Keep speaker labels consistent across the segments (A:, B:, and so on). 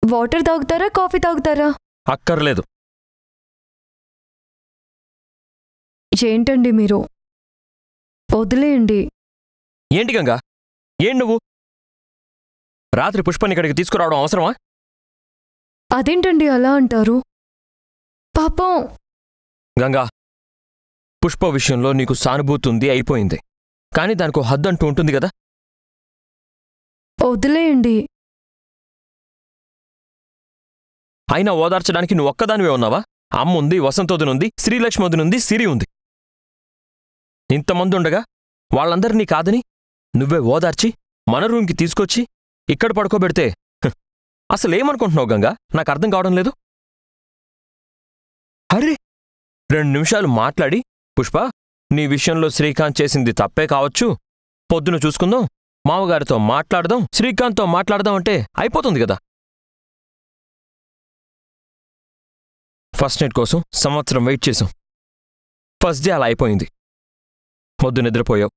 A: Water తాగుతారా coffee తాగుతారా
B: అక్కర్లేదు
A: ఏంటండి మీరు వదిలేయండి
B: ఏంటి గంగా ఏం నువ్వు రాత్రి పుష్పని ఇక్కడికి తీసుకురావడం అవసరమా
A: అదేంటండి అలా అంటారు పాపం
B: గంగా పుష్ప విషయంలో నీకు సానుభూతి ఉంది అయిపోయింది కానీ దానికి ఓ హద్దు అంటూ ఉంటుంది కదా
A: వదిలేయండి
B: అయినా ఓదార్చడానికి నువ్వు ఒక్కదానివే ఉన్నావా అమ్మ ఉంది వసంతోదిన ఉంది శ్రీలక్ష్మి వదిన ఉంది సిరి ఉంది ఇంతమంది ఉండగా వాళ్ళందరినీ కాదని నువ్వే ఓదార్చి మన రూమ్కి తీసుకొచ్చి ఇక్కడ పడుకోబెడితే హ్, అసలేమనుకుంటున్నావు గంగా నాకు అర్థం కావడం లేదు అరే రెండు నిమిషాలు మాట్లాడి పుష్ప నీ విషయంలో శ్రీకాంత్ చేసింది తప్పే కావచ్చు పొద్దున చూసుకుందాం మామగారితో మాట్లాడదాం శ్రీకాంత్తో మాట్లాడదాం అంటే అయిపోతుంది కదా ఫస్ట్ నైట్ కోసం సంవత్సరం వెయిట్ చేశాం ఫస్ట్ డే అలా అయిపోయింది పొద్దు నిద్రపోయావు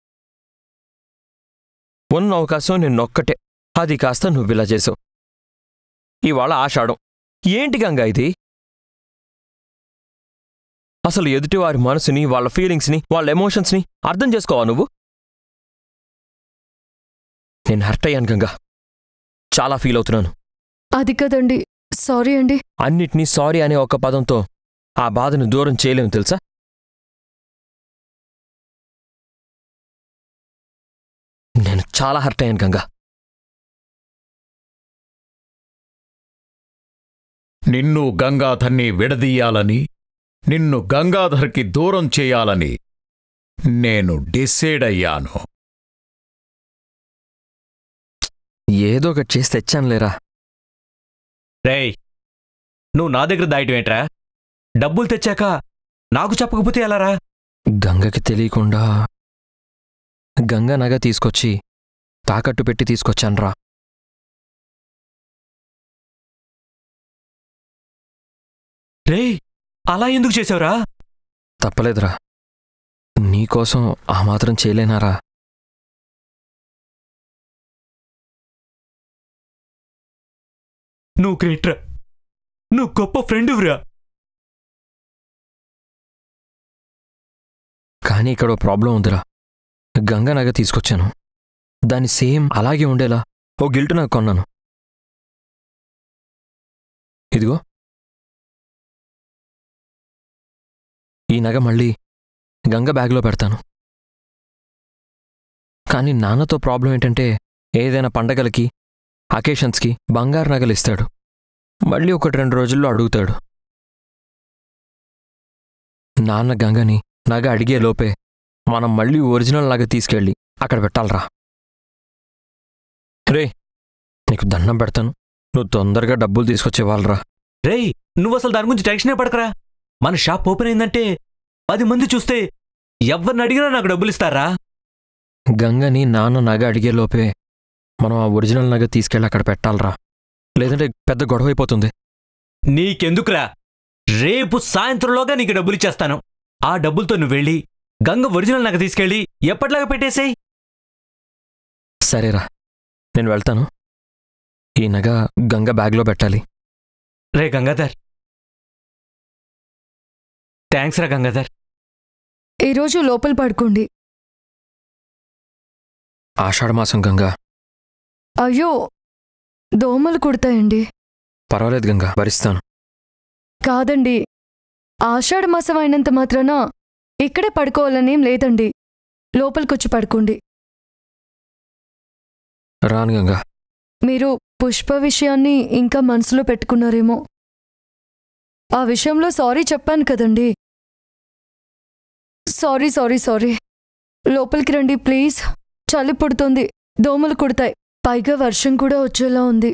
B: ఉన్న అవకాశం నిన్నొక్కటే అది కాస్త నువ్విలా చేసావు ఇవాళ ఆషాఢం ఏంటి గంగా ఇది అసలు ఎదుటివారి మనసుని వాళ్ళ ఫీలింగ్స్ని వాళ్ళ ఎమోషన్స్ని అర్థం చేసుకోవా నువ్వు నేను హర్ట్ అయ్యాను గంగా చాలా ఫీల్ అవుతున్నాను
A: అది కదండి సారీ అండి
B: అన్నిటినీ సారీ అనే ఒక పదంతో ఆ బాధను దూరం చేయలేము తెలుసా నేను చాలా హర్ట్ అయ్యాను గంగా
C: నిన్ను గంగాధర్ని విడదీయాలని నిన్ను గంగాధర్కి దూరం చేయాలని నేను డిసైడ్ అయ్యాను
B: ఏదో ఒకటి చేసి తెచ్చానులేరా
D: రేయ్ నువ్వు నా దగ్గర దాయటం ఏంట్రా డబ్బులు తెచ్చాక నాకు చెప్పకపోతే ఎలారా
B: గంగకి తెలియకుండా గంగ నగ తీసుకొచ్చి తాకట్టు పెట్టి తీసుకొచ్చానురా
D: రేయ్ అలా ఎందుకు చేసావురా
B: తప్పలేదురా నీకోసం ఆ మాత్రం చేయలేనారా
D: నువ్వు గ్రేట్రా నువ్వు గొప్ప ఫ్రెండురా
B: కానీ ఇక్కడ ఓ ప్రాబ్లం ఉందిరా గంగ నగ తీసుకొచ్చాను దాని సేమ్ అలాగే ఉండేలా ఓ గిల్ట్ నాకు కొన్నాను ఇదిగో ఈ నగ మళ్ళీ గంగ బ్యాగ్లో పెడతాను కానీ నాన్నతో ప్రాబ్లం ఏంటంటే ఏదైనా పండగలకి అకేషన్స్కి బంగారు నగలు ఇస్తాడు మళ్ళీ ఒకటి రెండు రోజుల్లో అడుగుతాడు నాన్న గంగని నగ అడిగే లోపే మనం మళ్ళీ ఒరిజినల్ నగ తీసుకెళ్ళి అక్కడ పెట్టాలరా రే నీకు దండం పెడతాను నువ్వు తొందరగా డబ్బులు తీసుకొచ్చేవాళ్ళరా
D: రేయ్ నువ్వు అసలు దాని గురించి టెన్షనే పడకరా మన షాప్ ఓపెన్ అయిందంటే పది మంది చూస్తే ఎవరిని అడిగినా నాకు డబ్బులు ఇస్తారా
B: గంగని నాన్న నగ అడిగే లోపే మనం ఆ ఒరిజినల్ నగ తీసుకెళ్ళి అక్కడ పెట్టాలరా లేదంటే పెద్ద గొడవ అయిపోతుంది
D: నీకెందుకురా రేపు సాయంత్రంలోగా నీకు డబ్బులు ఇచ్చేస్తాను ఆ డబ్బులతో నువ్వు వెళ్ళి గంగ ఒరిజినల్ నాకు తీసుకెళ్ళి ఎప్పటిలాగా పెట్టేసేయ్
B: సరేరా నేను వెళ్తాను ఈ నగ గంగ బ్యాగ్లో పెట్టాలి
D: రే గంగాధర్ థ్యాంక్స్ రా గంగాధర్
A: ఈరోజు లోపల పడుకోండి
B: ఆషాఢమాసం గంగ
A: అయ్యో దోమలు కుడతాయండి
B: పర్వాలేదు గంగ భరిస్తాను
A: కాదండి ఆషాఢ మాసం అయినంత మాత్రాన ఇక్కడే పడుకోవాలనేం లేదండి లోపలికొచ్చి పడుకోండి
B: రాను గంగ
A: మీరు పుష్ప విషయాన్ని ఇంకా మనసులో పెట్టుకున్నారేమో ఆ విషయంలో సారీ చెప్పాను కదండి సారీ సారీ సారీ లోపలికి రండి ప్లీజ్ చలి పుడుతుంది దోమలు కుడతాయి పైగా వర్షం కూడా వచ్చేలా ఉంది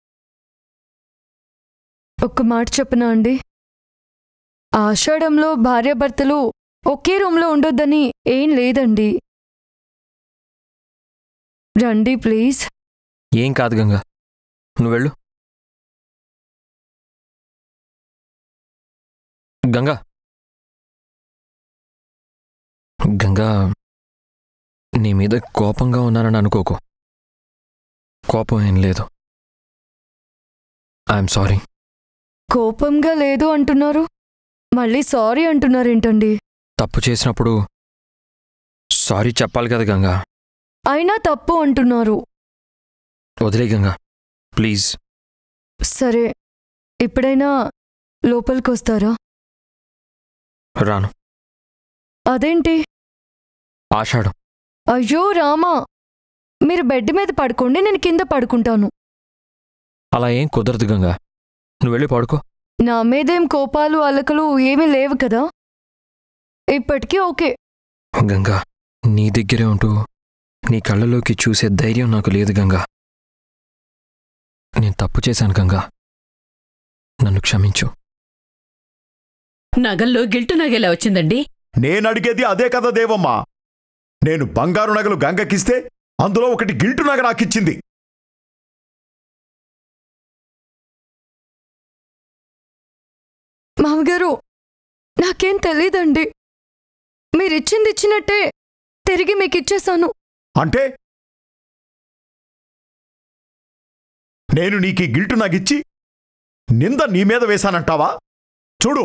A: ఒక్క మాట చెప్పనా అండి ఆషాఢంలో భార్యాభర్తలు ఒకే రూమ్లో ఉండొద్దని ఏం లేదండి రండి ప్లీజ్
B: ఏం కాదు గంగ నువ్వు వెళ్ళు గంగా గంగా నీ మీద కోపంగా ఉన్నానని అనుకోకు కోపం ఏం లేదు ఐఎమ్ సారీ
A: కోపంగా లేదు అంటున్నారు మళ్ళీ సారీ అంటున్నారేంటండి
B: తప్పు చేసినప్పుడు సారీ చెప్పాలి కదా గంగా
A: అయినా తప్పు అంటున్నారు
B: వదిలే గంగా ప్లీజ్
A: సరే ఎప్పుడైనా లోపలికి వస్తారా
B: రాను
A: అదేంటి
B: ఆషాఢం
A: అయ్యో రామా మీరు బెడ్ మీద పడుకోండి నేను కింద పడుకుంటాను
B: అలా ఏం కుదరదు గంగా నువ్వు వెళ్ళి పడుకో
A: నా మీదేం కోపాలు అలకలు ఏమీ లేవు కదా ఇప్పటికీ ఓకే
B: గంగా నీ దగ్గరే ఉంటూ నీ కళ్ళలోకి చూసే ధైర్యం నాకు లేదు గంగా నేను తప్పు చేశాను గంగా నన్ను క్షమించు
E: నగల్లో గిల్టు నగెలా వచ్చిందండి
C: నేనడిగేది అదే కదా దేవమ్మా నేను బంగారు నగలు గంగకిస్తే అందులో ఒకటి గిల్టు నగ నాకిచ్చింది
A: మామగారు నాకేం తెలీదండి మీరిచ్చింది ఇచ్చినట్టే తిరిగి మీకు ఇచ్చేశాను
C: అంటే నేను నీకు ఈ గిల్టు నాగిచ్చి నింద నీ మీద వేశానంటావా చూడు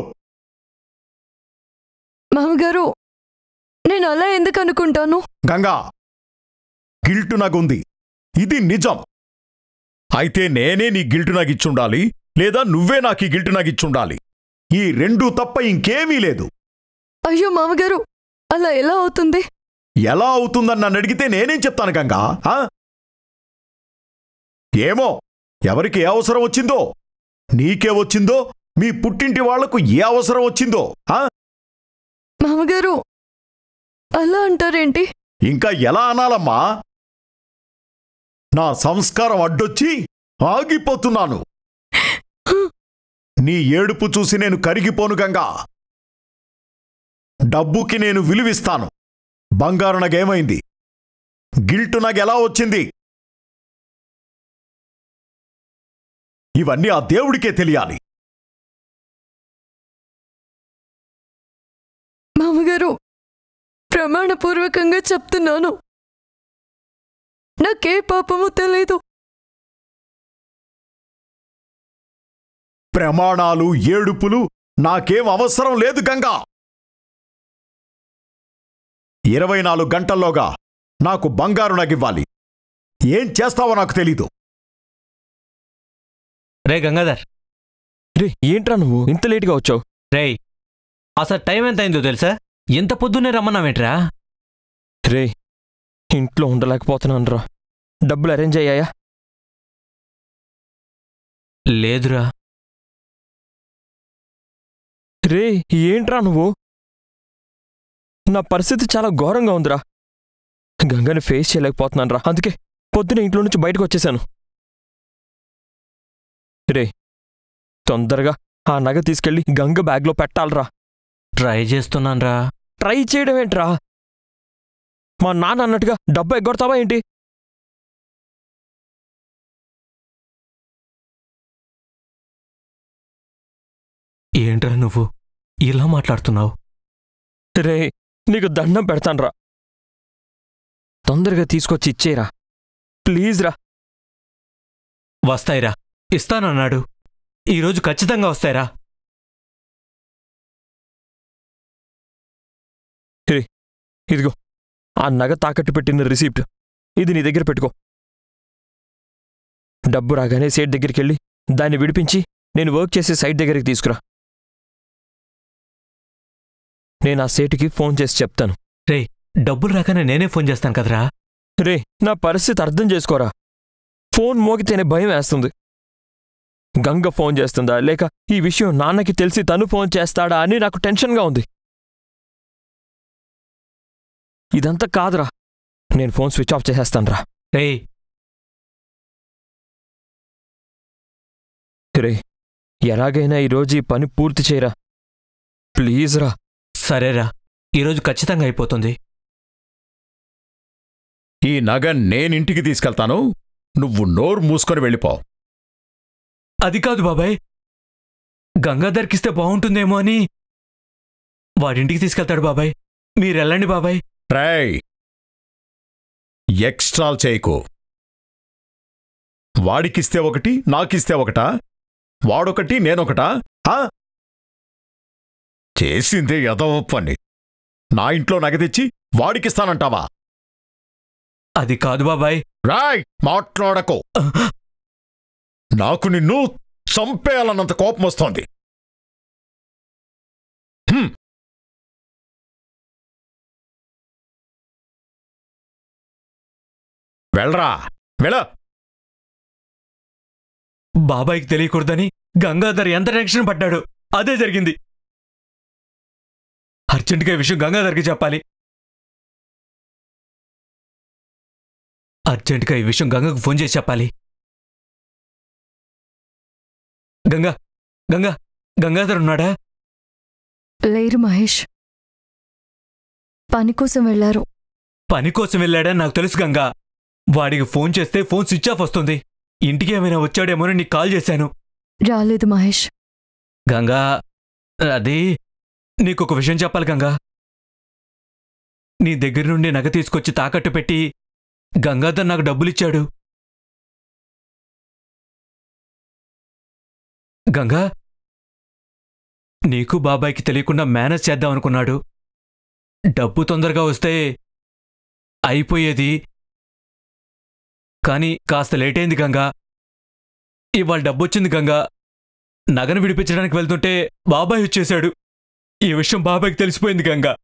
A: మామగారు నేను అలా ఎందుకు అనుకుంటాను
C: గంగా గిల్టు నగుంది ఇది నిజం అయితే నేనే నీ గిల్టు నాగిచ్చుండాలి లేదా నువ్వే నాకు ఈ గిల్టు నాగిచ్చుండాలి ఈ రెండూ తప్ప ఇంకేమీ లేదు
A: అయ్యో మామగారు అలా ఎలా అవుతుంది
C: ఎలా అవుతుందని నన్ను అడిగితే నేనేం చెప్తాను గంగా ఆ? ఏమో ఎవరికి ఏ అవసరం వచ్చిందో నీకే వచ్చిందో మీ పుట్టింటి వాళ్లకు ఏ అవసరం వచ్చిందో ఆ?
A: మామగారు అలా అంటారేంటి
C: ఇంకా ఎలా అనాలమ్మా నా సంస్కారం అడ్డొచ్చి ఆగిపోతున్నాను నీ ఏడుపు చూసి నేను కరిగిపోను గంగా డబ్బుకి నేను విలువిస్తాను బంగారు నగేమైంది గిల్టు నగెలా వచ్చింది ఇవన్నీ ఆ దేవుడికే తెలియాలి
A: మామగారు ప్రమాణపూర్వకంగా చెప్తున్నాను నాకే పాపము తెలీదు
C: ప్రమాణాలు ఏడుపులు నాకేం అవసరం లేదు గంగా ఇరవై నాలుగు గంటల్లోగా నాకు బంగారు నగివ్వాలి ఏం చేస్తావో నాకు తెలీదు
D: రే గంగాధర్
B: రే ఏంట్రా నువ్వు ఇంత లేటుగా వచ్చావు
D: రేయ్ అసలు టైం ఎంత అయిందో తెలుసా ఎంత పొద్దున్నే రమ్మన్నావేంట్రా
B: రే ఇంట్లో ఉండలేకపోతున్నాను రా డబ్బులు అరేంజ్ అయ్యాయా
D: లేదురా
B: రే ఏంట్రా నువ్వు నా పరిస్థితి చాలా ఘోరంగా ఉందిరా గంగని ఫేస్ చేయలేకపోతున్నాను రా అందుకే పొద్దున ఇంట్లో నుంచి బయటకు వచ్చేసాను రే తొందరగా ఆ నగ తీసుకెళ్ళి గంగ బ్యాగ్లో పెట్టాలరా
D: ట్రై చేస్తున్నాన్రా
B: ట్రై చేయడం ఏంట్రా మా నాన్న అన్నట్టుగా డబ్బు ఎగ్గొడతావా ఏంటి
D: ఏంట్రా నువ్వు ఇలా మాట్లాడుతున్నావు
B: రే నీకు దండం పెడతాన్రా తొందరగా తీసుకొచ్చి ఇచ్చేరా ప్లీజ్ రా
D: వస్తాయిరా ఇస్తానన్నాడు ఈరోజు ఖచ్చితంగా వస్తాయిరా
B: ఇదిగో ఆ నగ తాకట్టు పెట్టిన రిసీప్ట్ ఇది నీ దగ్గర పెట్టుకో డబ్బు రాగానే సేట్ దగ్గరికి వెళ్ళి దాన్ని విడిపించి నేను వర్క్ చేసే సైట్ దగ్గరికి తీసుకురా నేను ఆ సేటుకి ఫోన్ చేసి చెప్తాను
D: డబ్బులు రాగానే నేనే ఫోన్ చేస్తాను కదరా
B: రే నా పరిస్థితి అర్థం చేసుకోరా ఫోన్ మోగితేనే భయం వేస్తుంది గంగ ఫోన్ చేస్తుందా లేక ఈ విషయం నాన్నకి తెలిసి తను ఫోన్ చేస్తాడా అని నాకు టెన్షన్గా ఉంది ఇదంతా కాదురా నేను ఫోన్ స్విచ్ ఆఫ్ చేసేస్తానురా
D: రేయ్
B: రే ఎలాగైనా ఈరోజు ఈ పని పూర్తి చేయరా ప్లీజ్ రా
D: సరేరా ఈరోజు ఖచ్చితంగా అయిపోతుంది
C: ఈ నగ నేనింటికి తీసుకెళ్తాను నువ్వు నోరు మూసుకొని వెళ్ళిపో
D: అది కాదు బాబాయ్ గంగాధర్కిస్తే బాగుంటుందేమో అని వాడింటికి తీసుకెళ్తాడు బాబాయ్ మీరెళ్ళండి బాబాయ్
C: ట్రై ఎక్స్ట్రాల్ చేయకు వాడికిస్తే ఒకటి నాకిస్తే ఒకటా వాడొకటి నేనొకటా ఆ? చేసిందే ఎదవ పని నా ఇంట్లో నగ తెచ్చి వాడికిస్తానంటావా
D: అది కాదు బాబాయ్
C: రాయ్ మాట్లాడకో నాకు నిన్ను చంపేయాలన్నంత కోపం వస్తోంది హ్మ్. వెళ్ళరా వెళ్ళ
D: బాబాయ్కి తెలియకూడదని గంగాధర్ ఎంత టెన్షన్ పడ్డాడు అదే జరిగింది అర్జెంటుగా ఈ విషయం గంగాధర్కి చెప్పాలి అర్జెంటుగా ఈ విషయం గంగకు ఫోన్ చేసి చెప్పాలి గంగా గంగా గంగాధర్ ఉన్నాడా
A: లేరు మహేష్ పని కోసం వెళ్లారు
D: పని కోసం వెళ్ళాడని నాకు తెలుసు గంగా వాడికి ఫోన్ చేస్తే ఫోన్ స్విచ్ ఆఫ్ వస్తుంది ఇంటికి ఏమైనా వచ్చాడేమోని నీకు కాల్ చేశాను
A: రాలేదు మహేష్
D: గంగా అది నీకొక విషయం చెప్పాలి గంగా నీ దగ్గర నుండి నగ తీసుకొచ్చి తాకట్టు పెట్టి గంగాధర్ నాకు డబ్బులిచ్చాడు గంగా నీకు బాబాయ్కి తెలియకుండా మేనేజ్ చేద్దాం అనుకున్నాడు డబ్బు తొందరగా వస్తే అయిపోయేది కానీ కాస్త లేట్ అయింది గంగా ఇవాళ డబ్బొచ్చింది గంగా నగను విడిపించడానికి వెళ్తుంటే బాబాయ్ వచ్చేశాడు ఈ విషయం బాబాయ్కి తెలిసిపోయింది గంగా